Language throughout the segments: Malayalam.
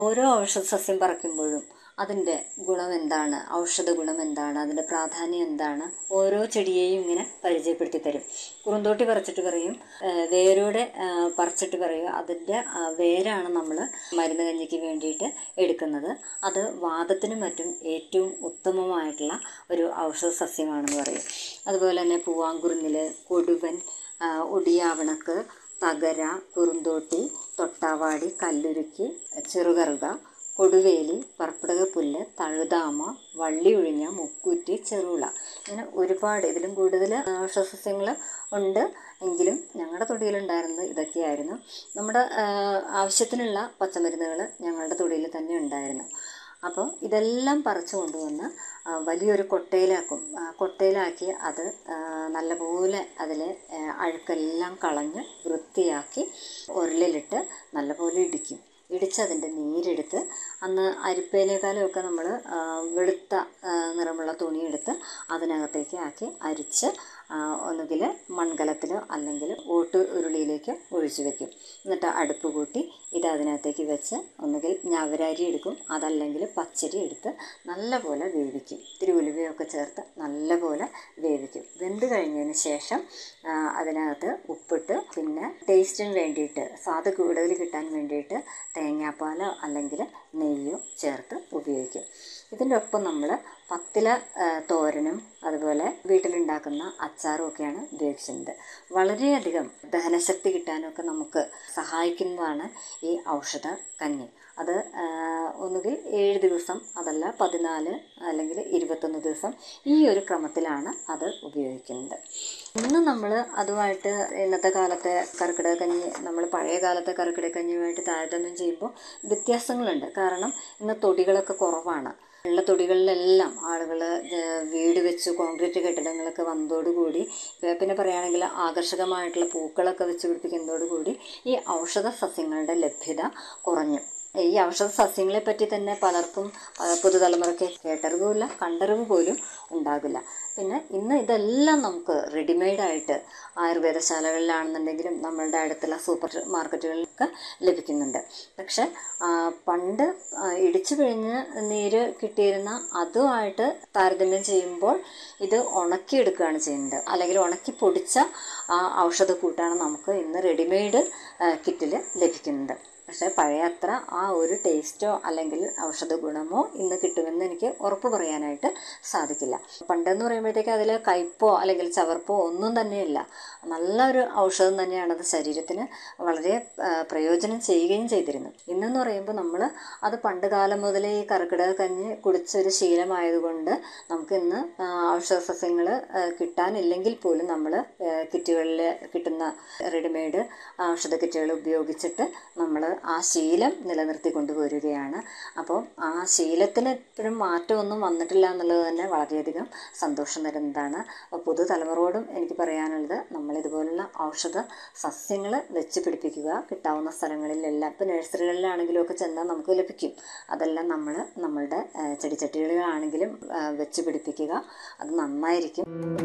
ഓരോ ഔഷധ സസ്യം പറിക്കുമ്പോഴും അതിൻ്റെ ഗുണം എന്താണ് ഔഷധ ഗുണം എന്താണ് അതിൻ്റെ പ്രാധാന്യം എന്താണ് ഓരോ ചെടിയെയും ഇങ്ങനെ പരിചയപ്പെടുത്തി തരും കുറുന്തോട്ടി പറിച്ചിട്ട് പറയും ഏഹ് വേരോടെ ആഹ് പറിച്ചിട്ട് പറയും അതിൻ്റെ ആഹ് വേരാണ് നമ്മൾ മരുന്ന് കഞ്ഞിക്ക് വേണ്ടിയിട്ട് എടുക്കുന്നത് അത് വാദത്തിനും മറ്റും ഏറ്റവും ഉത്തമമായിട്ടുള്ള ഒരു ഔഷധ സസ്യമാണെന്ന് പറയും അതുപോലെ തന്നെ പൂവാങ്കുറുന്നിൽ കൊടുവൻ ആഹ് ഒടിയാവണക്ക് തകര കുറുന്തോട്ടി തൊട്ടാവാടി കല്ലുരുക്കി ചെറുകറുക കൊടുവേലി പറപ്പിടക പുല്ല് തഴുതാമ വള്ളി ഒഴിഞ്ഞ മുക്കുറ്റി ചെറുള ഇങ്ങനെ ഒരുപാട് ഇതിലും കൂടുതൽ ഔഷധസസ്യങ്ങൾ ഉണ്ട് എങ്കിലും ഞങ്ങളുടെ തൊടിയിലുണ്ടായിരുന്നത് ഇതൊക്കെയായിരുന്നു നമ്മുടെ ആ, ആവശ്യത്തിനുള്ള പച്ചമരുന്നുകൾ ഞങ്ങളുടെ തൊടിയിൽ തന്നെ ഉണ്ടായിരുന്നു അപ്പോൾ ഇതെല്ലാം പറിച്ചു കൊണ്ടുവന്ന് ആ, വലിയൊരു കൊട്ടയിലാക്കും ആ, കൊട്ടയിലാക്കി അത് ആ, നല്ലപോലെ അതിൽ അഴുക്കെല്ലാം കളഞ്ഞ് വൃത്തിയാക്കി ഉരലിലിട്ട് നല്ലപോലെ ഇടിക്കും ഇടിച്ചതിൻ്റെ നീരെടുത്ത് അന്ന് അരിപ്പേനേക്കാളും ഒക്കെ നമ്മൾ വെളുത്ത ആ, നിറമുള്ള തുണിയെടുത്ത് അതിനകത്തേക്ക് ആക്കി അരിച്ച് ഒന്നുകിൽ മൺകലത്തിലോ അല്ലെങ്കിൽ ഓട്ട് ഉരുളിയിലേക്ക് ഒഴിച്ചു വെക്കും എന്നിട്ട് അടുപ്പ് കൂട്ടി ഇത് അതിനകത്തേക്ക് വെച്ച് ഒന്നുകിൽ ഞവരാരി എടുക്കും അതല്ലെങ്കിൽ പച്ചരി എടുത്ത് നല്ലപോലെ വേവിക്കും ഇത്തിരി ഉലുവയൊക്കെ ചേർത്ത് നല്ലപോലെ വേവിക്കും വെന്ത് കഴിഞ്ഞതിന് ശേഷം ആ, അതിനകത്ത് ഉപ്പിട്ട് പിന്നെ ടേസ്റ്റിന് വേണ്ടിയിട്ട് സ്വാദ് കൂടുതൽ കിട്ടാൻ വേണ്ടിയിട്ട് തേങ്ങാപ്പാലോ അല്ലെങ്കിൽ നെയ്യോ ചേർത്ത് ഉപയോഗിക്കും ഇതിൻ്റെ ഒപ്പം നമ്മൾ പത്തില ആ, തോരനും അതുപോലെ വീട്ടിലുണ്ടാക്കുന്ന അച്ചാറും ഒക്കെയാണ് ഉപയോഗിച്ചിരുന്നത് വളരെയധികം ദഹനശക്തി കിട്ടാനൊക്കെ നമുക്ക് സഹായിക്കുന്നതാണ് ഈ ഔഷധ കഞ്ഞി അത് ആ, ഒന്നുകിൽ ഏഴ് ദിവസം അതല്ല പതിനാല് അല്ലെങ്കിൽ ഇരുപത്തൊന്ന് ദിവസം ഈ ഒരു ക്രമത്തിലാണ് അത് ഉപയോഗിക്കുന്നത് ഇന്ന് നമ്മൾ അതുമായിട്ട് ഇന്നത്തെ കാലത്തെ കർക്കിടക കഞ്ഞി നമ്മൾ പഴയ കാലത്തെ കർക്കിടക കഞ്ഞിയുമായിട്ട് താരതമ്യം ചെയ്യുമ്പോൾ വ്യത്യാസങ്ങളുണ്ട് കാരണം ഇന്ന് തൊടികളൊക്കെ കുറവാണ് ഉള്ള തൊടികളിലെല്ലാം ആളുകൾ വീട് വെച്ച് കോൺക്രീറ്റ് കെട്ടിടങ്ങളൊക്കെ വന്നതോടുകൂടി ഏ, പിന്നെ പറയുകയാണെങ്കിൽ ആകർഷകമായിട്ടുള്ള പൂക്കളൊക്കെ വെച്ച് പിടിപ്പിക്കുന്നതോടുകൂടി ഈ ഔഷധ സസ്യങ്ങളുടെ ലഭ്യത കുറഞ്ഞു ഈ ഔഷധ സസ്യങ്ങളെ പറ്റി തന്നെ പലർക്കും ആ, പുതുതലമുറയ്ക്ക് കേട്ടറിവുമില്ല കണ്ടറിവ് പോലും ഉണ്ടാകില്ല പിന്നെ ഇന്ന് ഇതെല്ലാം നമുക്ക് റെഡിമെയ്ഡായിട്ട് ആയുർവേദശാലകളിലാണെന്നുണ്ടെങ്കിലും നമ്മളുടെ അടുത്തുള്ള സൂപ്പർ മാർക്കറ്റുകളിലൊക്കെ ലഭിക്കുന്നുണ്ട് പക്ഷെ ആ, പണ്ട് ആ, ഇടിച്ചു പിഴിഞ്ഞ് നീര് കിട്ടിയിരുന്ന അതുമായിട്ട് താരതമ്യം ചെയ്യുമ്പോൾ ഇത് ഉണക്കിയെടുക്കുകയാണ് ചെയ്യുന്നത് അല്ലെങ്കിൽ ഉണക്കി പൊടിച്ച ആ ഔഷധക്കൂട്ടാണ് നമുക്ക് ഇന്ന് റെഡിമെയ്ഡ് കിറ്റിൽ ലഭിക്കുന്നത് പക്ഷേ പഴയ അത്ര ആ ഒരു ടേസ്റ്റോ അല്ലെങ്കിൽ ഔഷധ ഗുണമോ ഇന്ന് കിട്ടുമെന്ന് എനിക്ക് ഉറപ്പ് പറയാനായിട്ട് സാധിക്കില്ല പണ്ടെന്ന് പറയുമ്പോഴത്തേക്ക് അതിൽ കയ്പോ അല്ലെങ്കിൽ ചവർപ്പോ ഒന്നും തന്നെയില്ല നല്ലൊരു ഔഷധം തന്നെയാണ് അത് ശരീരത്തിന് വളരെ ആ, പ്രയോജനം ചെയ്യുകയും ചെയ്തിരുന്നു ഇന്നെന്ന് പറയുമ്പോൾ നമ്മൾ അത് പണ്ട് കാലം മുതലേ ഈ കർക്കിടക കഞ്ഞി കുടിച്ചൊരു ശീലമായതുകൊണ്ട് നമുക്ക് ഇന്ന് ആ, ഔഷധ സസ്യങ്ങൾ കിട്ടാനില്ലെങ്കിൽ പോലും നമ്മൾ കിറ്റുകളിൽ കിട്ടുന്ന റെഡിമെയ്ഡ് ഔഷധ കിറ്റുകൾ ഉപയോഗിച്ചിട്ട് നമ്മൾ ആ ശീലം നിലനിർത്തി കൊണ്ടുവരികയാണ് അപ്പോൾ ആ ശീലത്തിന് ഇപ്പോഴും മാറ്റമൊന്നും വന്നിട്ടില്ല എന്നുള്ളത് തന്നെ വളരെയധികം സന്തോഷം തരുന്നതാണ് അപ്പോൾ പുതുതലമുറയോടും എനിക്ക് പറയാനുള്ളത് നമ്മൾ ഇതുപോലുള്ള ഔഷധ സസ്യങ്ങൾ വെച്ച് പിടിപ്പിക്കുക കിട്ടാവുന്ന സ്ഥലങ്ങളിലെല്ലാം ഇപ്പോൾ നഴ്സറികളിലാണെങ്കിലും ഒക്കെ ചെന്നാൽ നമുക്ക് ലഭിക്കും അതെല്ലാം നമ്മൾ നമ്മളുടെ ആ, ചെടിച്ചട്ടികളിലാണെങ്കിലും ആ, വെച്ച് പിടിപ്പിക്കുക അത് നന്നായിരിക്കും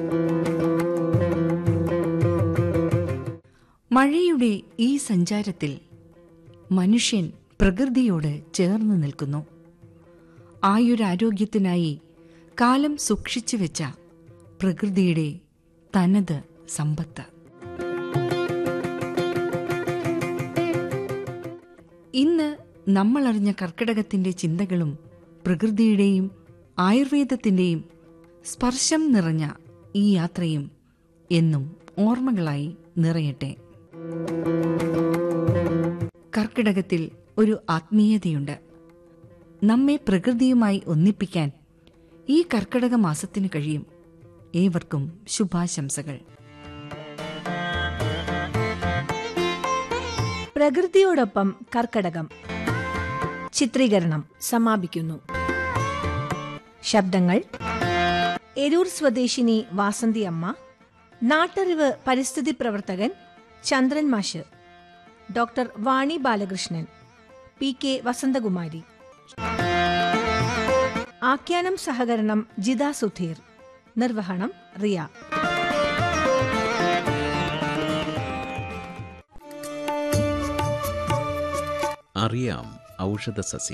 മഴയുടെ ഈ സഞ്ചാരത്തിൽ മനുഷ്യൻ പ്രകൃതിയോട് ചേർന്ന് നിൽക്കുന്നു ആയുരാരോഗ്യത്തിനായി കാലം സൂക്ഷിച്ചു വെച്ച പ്രകൃതിയുടെ തനത് സമ്പത്ത് ഇന്ന് നമ്മളറിഞ്ഞ കർക്കിടകത്തിന്റെ ചിന്തകളും പ്രകൃതിയുടെയും ആയുർവേദത്തിന്റെയും സ്പർശം നിറഞ്ഞ ഈ യാത്രയും എന്നും ഓർമ്മകളായി നിറയട്ടെ കർക്കിടകത്തിൽ ഒരു ആത്മീയതയുണ്ട് നമ്മെ പ്രകൃതിയുമായി ഒന്നിപ്പിക്കാൻ ഈ കർക്കിടക മാസത്തിന് കഴിയും ഏവർക്കും ശുഭാശംസകൾ പ്രകൃതിയോടൊപ്പം കർക്കടകം ചിത്രീകരണം സമാപിക്കുന്നു ശബ്ദങ്ങൾ എരൂർ സ്വദേശിനി വാസന്തി അമ്മ നാട്ടറിവ് പരിസ്ഥിതി പ്രവർത്തകൻ ചന്ദ്രൻ മാഷ് doctor Vani Balakrishnan P K Vasanthakumari ആഖ്യാനം സഹകരണം ജിത സുധീർ നിർവഹണം റിയ അറിയാം ഔഷധ സസ്യം